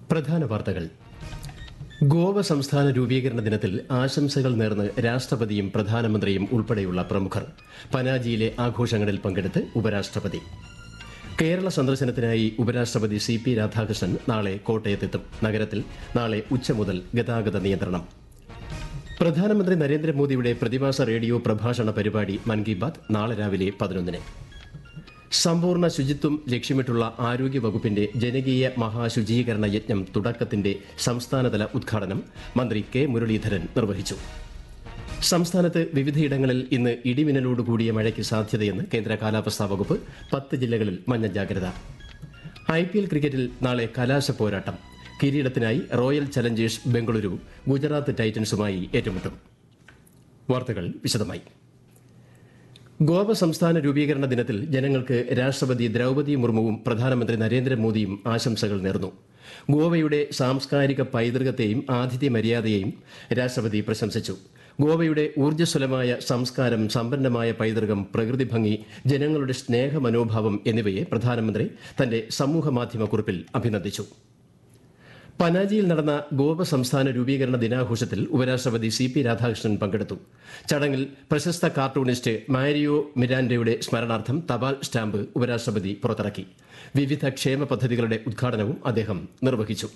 പ്രധാന വാർത്തകൾ ഗോവ സംസ്ഥാന രൂപീകരണ ദിനത്തിൽ ആശംസകൾ നേർന്ന് രാഷ്ട്രപതിയും പ്രധാനമന്ത്രിയും ഉൾപ്പെടെയുള്ള പ്രമുഖർ പനാജിയിലെ ആഘോഷങ്ങളിൽ പങ്കെടുത്ത് ഉപരാഷ്ട്രപതി കേരള സന്ദർശനത്തിനായി ഉപരാഷ്ട്രപതി സി പി രാധാകൃഷ്ണൻ നാളെ കോട്ടയത്തെത്തും നഗരത്തിൽ നാളെ ഉച്ച മുതൽ ഗതാഗത നിയന്ത്രണം പ്രധാനമന്ത്രി നരേന്ദ്രമോദിയുടെ പ്രതിമാസ റേഡിയോ പ്രഭാഷണ പരിപാടി മൻ കി ബാത് നാളെ രാവിലെ പതിനൊന്നിന് സമ്പൂർണ്ണ ശുചിത്വം ലക്ഷ്യമിട്ടുള്ള ആരോഗ്യ വകുപ്പിന്റെ ജനകീയ മഹാശുചീകരണ യജ്ഞം തുടക്കത്തിന്റെ സംസ്ഥാനതല ഉദ്ഘാടനം മന്ത്രി കെ മുരളീധരൻ നിർവഹിച്ചു സംസ്ഥാനത്ത് വിവിധയിടങ്ങളിൽ ഇന്ന് ഇടിമിന്നലോട് കൂടിയ മഴയ്ക്ക് സാധ്യതയെന്ന് കേന്ദ്ര കാലാവസ്ഥാ വകുപ്പ് പത്ത് ജില്ലകളിൽ മഞ്ഞ ജാഗ്രത ഐ പി എൽ ക്രിക്കറ്റിൽ നാളെ കലാശ പോരാട്ടം കിരീടത്തിനായി റോയൽ ചലഞ്ചേഴ്സ് ബംഗളൂരു ഗുജറാത്ത് ടൈറ്റൻസുമായി ഏറ്റുമുട്ടും വാർത്തകൾ വിശദമായി ഗോവ സംസ്ഥാന രൂപീകരണ ദിനത്തിൽ ജനങ്ങൾക്ക് രാഷ്ട്രപതി ദ്രൗപദി മുർമുവും പ്രധാനമന്ത്രി നരേന്ദ്രമോദിയും ആശംസകൾ നേർന്നു ഗോവയുടെ സാംസ്കാരിക പൈതൃകത്തെയും ആതിഥ്യ മര്യാദയെയും രാഷ്ട്രപതി പ്രശംസിച്ചു ഗോവയുടെ ഊർജ്ജസ്വലമായ സംസ്കാരം സമ്പന്നമായ പൈതൃകം പ്രകൃതി ഭംഗി ജനങ്ങളുടെ സ്നേഹമനോഭാവം എന്നിവയെ പ്രധാനമന്ത്രി തന്റെ സമൂഹമാധ്യമ കുറിപ്പിൽ അഭിനന്ദിച്ചു പനാജിയിൽ നടന്ന ഗോവ സംസ്ഥാന രൂപീകരണ ദിനാഘോഷത്തിൽ ഉപരാഷ്ട്രപതി സി പി രാധാകൃഷ്ണൻ പങ്കെടുത്തു ചടങ്ങിൽ പ്രശസ്ത കാർട്ടൂണിസ്റ്റ് മാരിയോ മിരാൻഡയുടെ സ്മരണാർത്ഥം തപാൽ സ്റ്റാമ്പ് ഉപരാഷ്ട്രപതി പുറത്തിറക്കി വിവിധ ക്ഷേമ പദ്ധതികളുടെ ഉദ്ഘാടനവും അദ്ദേഹം നിർവഹിച്ചു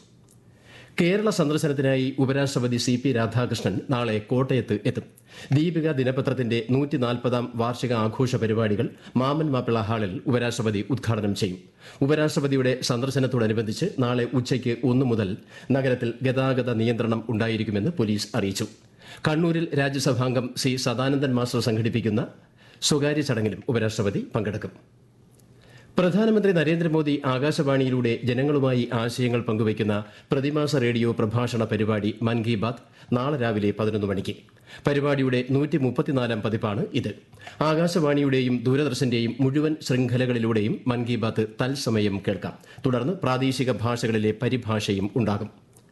കേരള സന്ദർശനത്തിനായി ഉപരാഷ്ട്രപതി സി പി രാധാകൃഷ്ണൻ നാളെ കോട്ടയത്ത് എത്തും ദീപിക ദിനപത്രത്തിന്റെ നൂറ്റിനാൽപ്പതാം വാർഷിക ആഘോഷ പരിപാടികൾ മാമൻ മാപ്പിള ഹാളിൽ ഉപരാഷ്ട്രപതി ഉദ്ഘാടനം ചെയ്യും ഉപരാഷ്ട്രപതിയുടെ സന്ദർശനത്തോടനുബന്ധിച്ച് നാളെ ഉച്ചയ്ക്ക് ഒന്നു മുതൽ നഗരത്തിൽ ഗതാഗത നിയന്ത്രണം ഉണ്ടായിരിക്കുമെന്ന് പോലീസ് അറിയിച്ചു കണ്ണൂരിൽ രാജ്യസഭാംഗം സി സദാനന്ദൻ മാസ്റ്റർ സംഘടിപ്പിക്കുന്ന സ്വകാര്യ ചടങ്ങിലും ഉപരാഷ്ട്രപതി പങ്കെടുക്കും പ്രധാനമന്ത്രി നരേന്ദ്രമോദി ആകാശവാണിയിലൂടെ ജനങ്ങളുമായി ആശയങ്ങൾ പങ്കുവയ്ക്കുന്ന പ്രതിമാസ റേഡിയോ പ്രഭാഷണ പരിപാടി മൻ കി ബാത് നാളെ രാവിലെ പതിനൊന്ന് മണിക്ക് പരിപാടിയുടെ നൂറ്റി മുപ്പത്തിനാലാം പതിപ്പാണ് ഇത് ആകാശവാണിയുടെയും ദൂരദർശന്റെയും മുഴുവൻ ശൃംഖലകളിലൂടെയും മൻ കി ബാത്ത് തത്സമയം കേൾക്കാം തുടർന്ന് പ്രാദേശിക ഭാഷകളിലെ പരിഭാഷയും ഉണ്ടാകും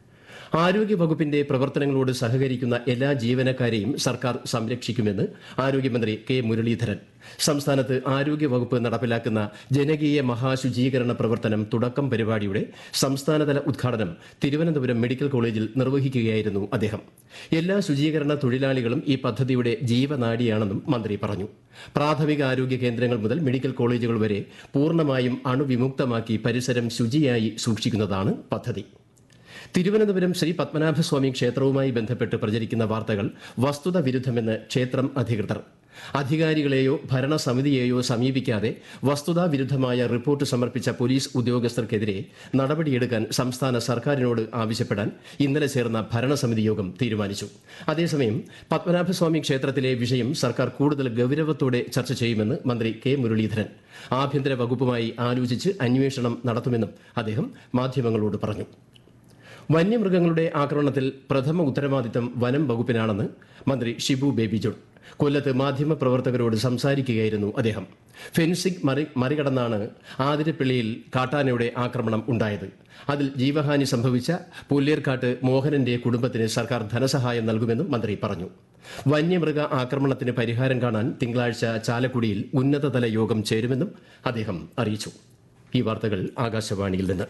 ആരോഗ്യ വകുപ്പിന്റെ പ്രവർത്തനങ്ങളോട് സഹകരിക്കുന്ന എല്ലാ ജീവനക്കാരെയും സർക്കാർ സംരക്ഷിക്കുമെന്ന് ആരോഗ്യമന്ത്രി കെ മുരളീധരൻ സംസ്ഥാനത്ത് ആരോഗ്യ വകുപ്പ് നടപ്പിലാക്കുന്ന ജനകീയ മഹാശുചീകരണ പ്രവർത്തനം തുടക്കം പരിപാടിയുടെ സംസ്ഥാനതല ഉദ്ഘാടനം തിരുവനന്തപുരം മെഡിക്കൽ കോളേജിൽ നിർവഹിക്കുകയായിരുന്നു അദ്ദേഹം എല്ലാ ശുചീകരണ തൊഴിലാളികളും ഈ പദ്ധതിയുടെ ജീവനാഡിയാണെന്നും മന്ത്രി പറഞ്ഞു പ്രാഥമിക ആരോഗ്യ കേന്ദ്രങ്ങൾ മുതൽ മെഡിക്കൽ കോളേജുകൾ വരെ പൂർണ്ണമായും അണുവിമുക്തമാക്കി പരിസരം ശുചിയായി സൂക്ഷിക്കുന്നതാണ് പദ്ധതി തിരുവനന്തപുരം ശ്രീ പത്മനാഭസ്വാമി ക്ഷേത്രവുമായി ബന്ധപ്പെട്ട് പ്രചരിക്കുന്ന വാർത്തകൾ വസ്തുത വിരുദ്ധമെന്ന് ക്ഷേത്രം അധികൃതർ അധികാരികളെയോ ഭരണസമിതിയെയോ സമീപിക്കാതെ വസ്തുതാ വിരുദ്ധമായ റിപ്പോർട്ട് സമർപ്പിച്ച പോലീസ് ഉദ്യോഗസ്ഥർക്കെതിരെ നടപടിയെടുക്കാൻ സംസ്ഥാന സർക്കാരിനോട് ആവശ്യപ്പെടാൻ ഇന്നലെ ചേർന്ന ഭരണസമിതി യോഗം തീരുമാനിച്ചു അതേസമയം പത്മനാഭസ്വാമി ക്ഷേത്രത്തിലെ വിഷയം സർക്കാർ കൂടുതൽ ഗൌരവത്തോടെ ചർച്ച ചെയ്യുമെന്ന് മന്ത്രി കെ മുരളീധരൻ ആഭ്യന്തര വകുപ്പുമായി ആലോചിച്ച് അന്വേഷണം നടത്തുമെന്നും അദ്ദേഹം മാധ്യമങ്ങളോട് പറഞ്ഞു വന്യമൃഗങ്ങളുടെ ആക്രമണത്തിൽ പ്രഥമ ഉത്തരവാദിത്തം വനം വകുപ്പിനാണെന്ന് മന്ത്രി ഷിബു ബേബി ജോൺ കൊല്ലത്ത് മാധ്യമപ്രവർത്തകരോട് സംസാരിക്കുകയായിരുന്നു അദ്ദേഹം ഫെൻസിംഗ് മറി മറികടന്നാണ് ആതിരപ്പള്ളിയിൽ കാട്ടാനയുടെ ആക്രമണം ഉണ്ടായത് അതിൽ ജീവഹാനി സംഭവിച്ച പുല്ലേർക്കാട്ട് മോഹനന്റെ കുടുംബത്തിന് സർക്കാർ ധനസഹായം നൽകുമെന്നും മന്ത്രി പറഞ്ഞു വന്യമൃഗ ആക്രമണത്തിന് പരിഹാരം കാണാൻ തിങ്കളാഴ്ച ചാലക്കുടിയിൽ ഉന്നതതല യോഗം ചേരുമെന്നും അദ്ദേഹം അറിയിച്ചു ഈ വാർത്തകൾ ആകാശവാണിയിൽ നിന്ന്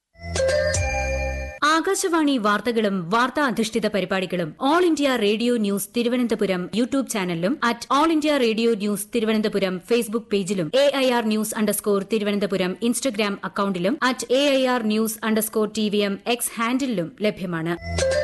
ആകാശവാണി വാർത്തകളും വാർത്താ അധിഷ്ഠിത പരിപാടികളും all India radio news Thiruvananthapuram YouTube ചാനലിലും at all India radio news Thiruvananthapuram Facebook പേജിലും A I R news underscore Thiruvananthapuram Instagram അക്കൌണ്ടിലും at A I R news underscore T V M X ഹാൻഡിലും ലഭ്യമാണ്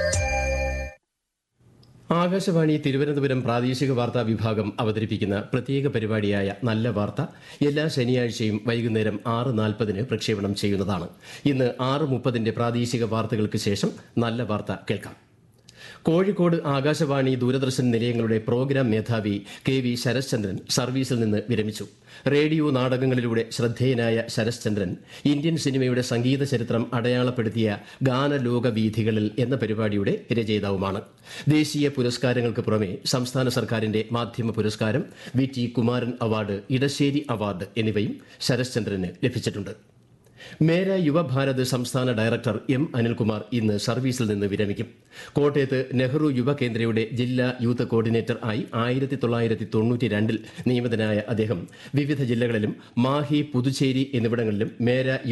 ആകാശവാണി തിരുവനന്തപുരം പ്രാദേശിക വാർത്താ വിഭാഗം അവതരിപ്പിക്കുന്ന പ്രത്യേക പരിപാടിയായ നല്ല വാർത്ത എല്ലാ ശനിയാഴ്ചയും വൈകുന്നേരം ആറ് നാൽപ്പതിന് പ്രക്ഷേപണം ചെയ്യുന്നതാണ് ഇന്ന് ആറ് മുപ്പതിന്റെ പ്രാദേശിക വാർത്തകൾക്ക് ശേഷം നല്ല വാർത്ത കേൾക്കാം കോഴിക്കോട് ആകാശവാണി ദൂരദർശൻ നിലയങ്ങളുടെ പ്രോഗ്രാം മേധാവി കെ വി ശരശ്ചന്ദ്രൻ സർവീസിൽ നിന്ന് വിരമിച്ചു റേഡിയോ നാടകങ്ങളിലൂടെ ശ്രദ്ധേയനായ ശരശ്ചന്ദ്രൻ ഇന്ത്യൻ സിനിമയുടെ സംഗീത ചരിത്രം അടയാളപ്പെടുത്തിയ ഗാനലോക വീഥികളിൽ എന്ന പരിപാടിയുടെ രചയിതാവുമാണ് ദേശീയ പുരസ്കാരങ്ങൾക്ക് പുറമെ സംസ്ഥാന സർക്കാരിന്റെ മാധ്യമ പുരസ്കാരം V T Kumaran award Edassery award എന്നിവയും ശരശ്ചന്ദ്രന് ലഭിച്ചിട്ടുണ്ട് മേര യുവഭാരത് സംസ്ഥാന ഡയറക്ടർ എം അനിൽകുമാർ ഇന്ന് സർവീസിൽ നിന്ന് വിരമിക്കും കോട്ടയത്ത് നെഹ്റു യുവകേന്ദ്രയുടെ ജില്ലാ യൂത്ത് കോർഡിനേറ്റർ ആയി ആയിരത്തി തൊള്ളായിരത്തി തൊണ്ണൂറ്റി രണ്ടിൽ നിയമിതനായ അദ്ദേഹം വിവിധ ജില്ലകളിലും മാഹി പുതുച്ചേരി എന്നിവിടങ്ങളിലും മേര